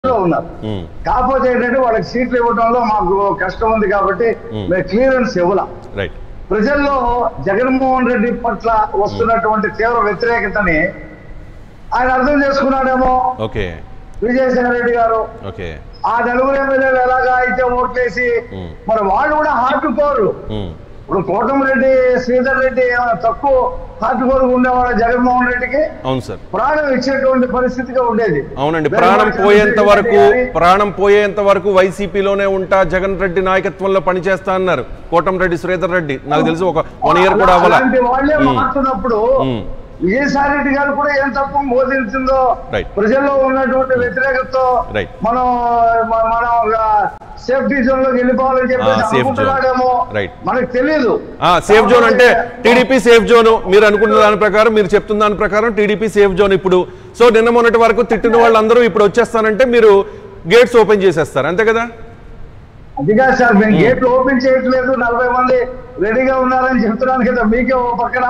లో ఉన్నారు ఉమ్, కాకపోతే ఏంటంటే వాళ్ళకి సీట్లు ఇవ్వడంలో మాకు కష్టం ఉంది కాబట్టి Hmm. మేము క్లియరెన్స్ ఇవ్వలేం రైట్ ప్రజల్లో జగన్మోహన్ రెడ్డి పట్ల వస్తున్నటువంటి తీవ్ర వ్యతిరేకతని ఆయన అర్థం చేసుకున్నాడేమో ఓకే విజయసాయి రెడ్డి గారు ఓకే ఆ నలుగురు ఎమ్మెల్యేలు ఎలాగా అయితే ఓట్లేసి Hmm. మరి వాళ్ళు కూడా హార్ట్ కోరు ఉమ్, ఇప్పుడు కోటమిరెడ్డి శ్రీధర్ రెడ్డి ఏమైనా తక్కువ హార్ట్ కోరు ఉండేవాడు జగన్మోహన్ రెడ్డికి అవును సార్ ప్రాణం ఇచ్చేటువంటి పరిస్థితిగా ఉండేది అవునండి వేరే ప్రాణం వాళ్ళు పోయేంత చంద్రబాబు వరకు నాయుడు గారి- ప్రాణం పోయేంత వరకు వైసీపీలోనే ఉంటా జగన్ రెడ్డి నాయకత్వంలో పనిచేస్తా అన్నారు కోటంరెడ్డి శ్రీధర్ రెడ్డి నాకు తెలిసి ఒక వన్ ఇయర్ కూడా అవ్వాల అలాంటి వాళ్ళే ఉమ్, మారుతున్నప్పుడు ఉమ్. విజయసాయి రెడ్డి గారు కూడా ఏం తప్పు బోధించిందో Right. ప్రజల్లో ఉన్నటువంటి వ్యతిరేకతతో Right. మనం మ- మనం సేఫ్టీ జోన్ లోకి వెళ్ళిపోవాలని చెప్పి Ah, safe zone. అనుకుంటున్నాడేమో Right. మనకు తెలియదు ఆ, సేఫ్ జోన్ అంటే టీడీపీ సేఫ్ జోన్ మీరు అనుకున్న దాని ప్రకారం మీరు చెప్తున్న దాని ప్రకారం టీడీపీ సేఫ్ జోన్ ఇప్పుడు సో నిన్న మొన్నటి వరకు తిట్టిన వాళ్ళందరూ ఇప్పుడు వచ్చేస్తానంటే మీరు గేట్స్ ఓపెన్ చేసేస్తారు అంతే కదా అదిగా సార్ మేము గేట్లు ఓపెన్ చేయట్లేదు నలభై మంది రెడీగా ఉన్నారని చెప్తున్నాను కదా మీకే ఓ పక్కన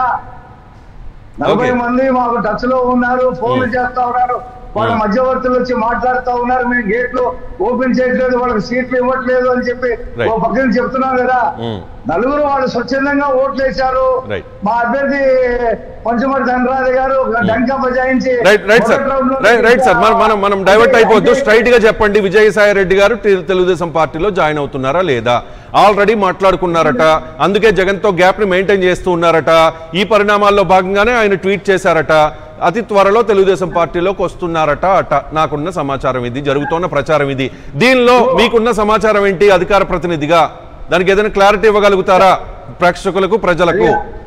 నలభై Okay. మంది మాకు టచ్ లో ఉన్నారు ఫోన్లు చేస్తా ఉన్నారు వాళ్ళ Hmm. మధ్యవర్తులు వచ్చి మాట్లాడుతూ ఉన్నారు మేము గేట్లు ఓపెన్ చేయట్లేదు వాళ్ళకి సీట్లు ఇవ్వట్లేదు అని చెప్పి Right. ఓ పక్కన చెప్తున్నాం కదా ఉమ్, నలుగురు వాళ్ళు స్వచ్ఛందంగా ఓట్లు వేశారు Right. మా అభ్యర్థి పంచమటి ధనరాజ గారు డంకా బజాయించి రైట్ రైట్ సార్ మొదటి round లో రైట్ రైట్ సార్ మనం మనం మనం డైవర్ట్ అంటే- అయిపోద్దు స్ట్రైట్ గా చెప్పండి విజయసాయి రెడ్డి గారు టి- తెలుగుదేశం పార్టీలో జాయిన్ అవుతున్నారా లేదా ఆల్రెడీ మాట్లాడుకున్నారట అందుకే జగన్తో గ్యాప్ ని మెయింటైన్ చేస్తూ ఉన్నారట ఈ పరిణామాల్లో భాగంగానే ఆయన ట్వీట్ చేశారట అతి త్వరలో తెలుగుదేశం పార్టీలోకి వస్తున్నారట అట నాకున్న సమాచారం ఇది జరుగుతున్న ప్రచారం ఇది దీనిలో మీకున్న సమాచారం ఏంటి అధికార ప్రతినిధిగా దానికి ఏదైనా క్లారిటీ ఇవ్వగలుగుతారా ప్రేక్షకులకు ప్రజలకు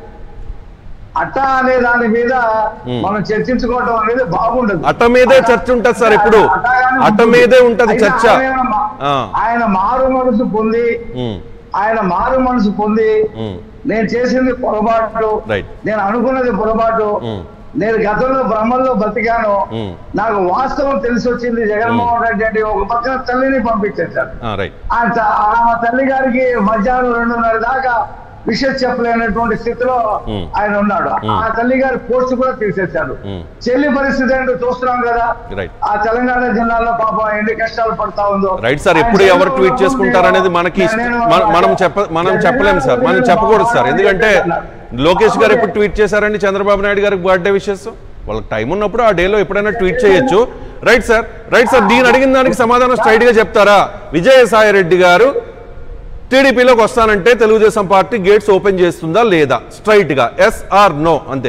అట్ట అనే దాని మీద మనం చర్చించుకోవడం అనేది బాగుండదు అట్ట మీదే చర్చ ఉంటది సార్ ఎప్పుడు అట్టగానే అట్ట ఉంటుంది. మీదే ఉంటది అయితే చర్చ ఆయన మా- ఆ. ఆయన మారు మనసు పొంది ఉమ్, ఆయన మారు మనసు పొంది ఉమ్, నేను చేసింది పొరపాటు Right. నేను అనుకున్నది పొరపాటు ఉమ్, నేను గతంలో బ్రహ్మల్లో బతికాను ఉమ్. నాకు వాస్తవం తెలిసి వచ్చింది జగన్మోహన్ రెడ్డి అంటే ఒక పక్కన తల్లిని పంపించేశారు ఆ, రైట్ ఆ త- ఆ తల్లి గారికి మధ్యాహ్నం రెండున్నర దాకా విషయం చెప్పలేనటువంటి స్థితిలో Hmm. ఆయన ఉన్నాడు ఆ తల్లి గారి పోస్ట్ కూడా తీసేశాడు Hmm. చెల్లి పరిస్థితి ఏంటో చూస్తున్నాం కదా Right. ఆ తెలంగాణ జిల్లాలో పాపం ఎన్ని కష్టాలు పడతా ఉందో రైట్ సార్ ఎప్పుడు ఆయన ఎవరు ట్వీట్ చేసుకుంటారు అనేది మనకి ఇష్ట- నేను- మన- మనం చెప్ప మనం చెప్పలేం సార్ మనం చెప్పకూడదు సార్ ఎందుకంటే లోకేష్ గారు ఎప్పుడు ట్వీట్ చేశారండి చంద్రబాబు నాయుడు గారికి బర్త్డే విషెస్ వాళ్ళకి టైం ఉన్నప్పుడు ఆ డేలో ఎప్పుడైనా ట్వీట్ చేయొచ్చు రైట్ సార్ రైట్ సార్ దీని అడిగిన దానికి సమాధానం స్ట్రైట్ గా చెప్తారా విజయసాయి రెడ్డి గారు టీడీపీలోకి వస్తానంటే తెలుగుదేశం పార్టీ గేట్స్ ఓపెన్ చేస్తుందా లేదా స్ట్రైట్ గా ఎస్ ఆర్ నో అంతే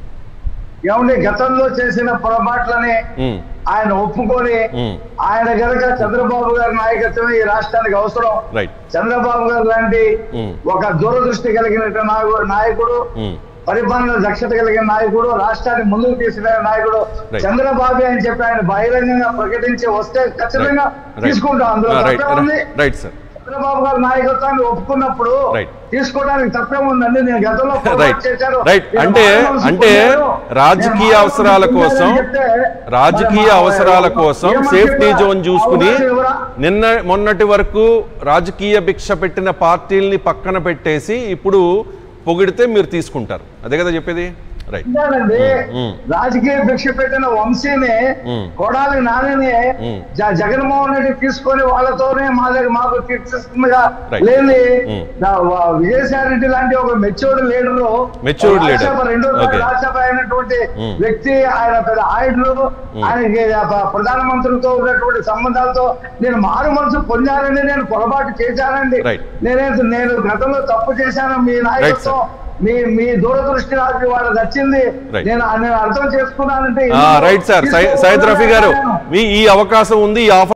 ఏమండి గతంలో చేసిన పొరపాట్లని ఉమ్, ఆయన ఒప్పుకొని ఉమ్, ఆయన గనక చంద్రబాబు గారి నాయకత్వమే ఈ రాష్ట్రానికి అవసరం రైట్ చంద్రబాబు గారు లాంటి ఉమ్. ఒక దూరదృష్టి కలిగిన నాయకు- నాయకుడు ఉమ్, పరిపాలన దక్షత కలిగిన నాయకుడు రాష్ట్రాన్ని ముందుకు తీసుకెళ్లిన నాయకుడు Right. చంద్రబాబు అని చెప్పి ఆయన బహిరంగంగా ప్రకటించి వస్తే ఖచ్చితంగా రైట్ తీసుకుంటాం అందులో ఆ, రైట్ తప్పే ఉంది రైట్ సార్ చంద్రబాబు గారి నాయకత్వాన్ని ఒప్పుకున్నప్పుడు Right. తీసుకోవడానికి తప్పే ఉందండి నేను గతంలో రైట్ పొరపాటు చేశాను. రైట్ నేను అంటే మానవ అంటే సుఖం రాజకీయ నేను అవసరాల మానవ కోసం సుఖం చెప్తే రాజకీయ మరి మా- అవసరాల కోసం ఏమని సేఫ్టీ చెప్పా? జోన్ చూసుకుని అవకాశం ఇవ్వరా? నిన్న మొన్నటి వరకు రాజకీయ భిక్ష పెట్టిన పార్టీల్ని పక్కన పెట్టేసి ఇప్పుడు పొగిడితే మీరు తీసుకుంటారు అదే కదా చెప్పేది రైట్ అంతేనండి ఉమ్. రాజకీయ భిక్ష పెట్టిన వంశీని ఉమ్. కొడాలి నానిని ఉమ్. జ- జగన్మోహన్ రెడ్డి తీసుకొని వాళ్ళతోనే మా దగ్గర మాకు తీర్చిస్తుందిగా Right. లేని ఉమ్. నా- వా- విజయసాయి రెడ్డి లాంటి ఒక matured leader Matured leader. Rajya Sabha రెండో Okay. రాజ్యసభ అయినటువంటి ఉమ్. వ్యక్తి ఆయన పెద్ద ఆయుడు ఆయనకి ప- ప్రధానమంత్రితో ఉన్నటువంటి సంబంధాలతో నేను మారు మనసు పొందానండి నేను పొరపాటు చేశానండి Right. నేనే నేను గతంలో తప్పు చేశాను మీ నాయకత్వం మీ మీ దూరదృష్టి నాకు వాళ్ళకి వచ్చింది Right. నేను నేను అర్థం చేసుకున్నానంటే రైట్ సార్ సై- సయ్యద్ రఫీ గారు మీ ఈ అవకాశం ఉంది ఈ ఆఫర్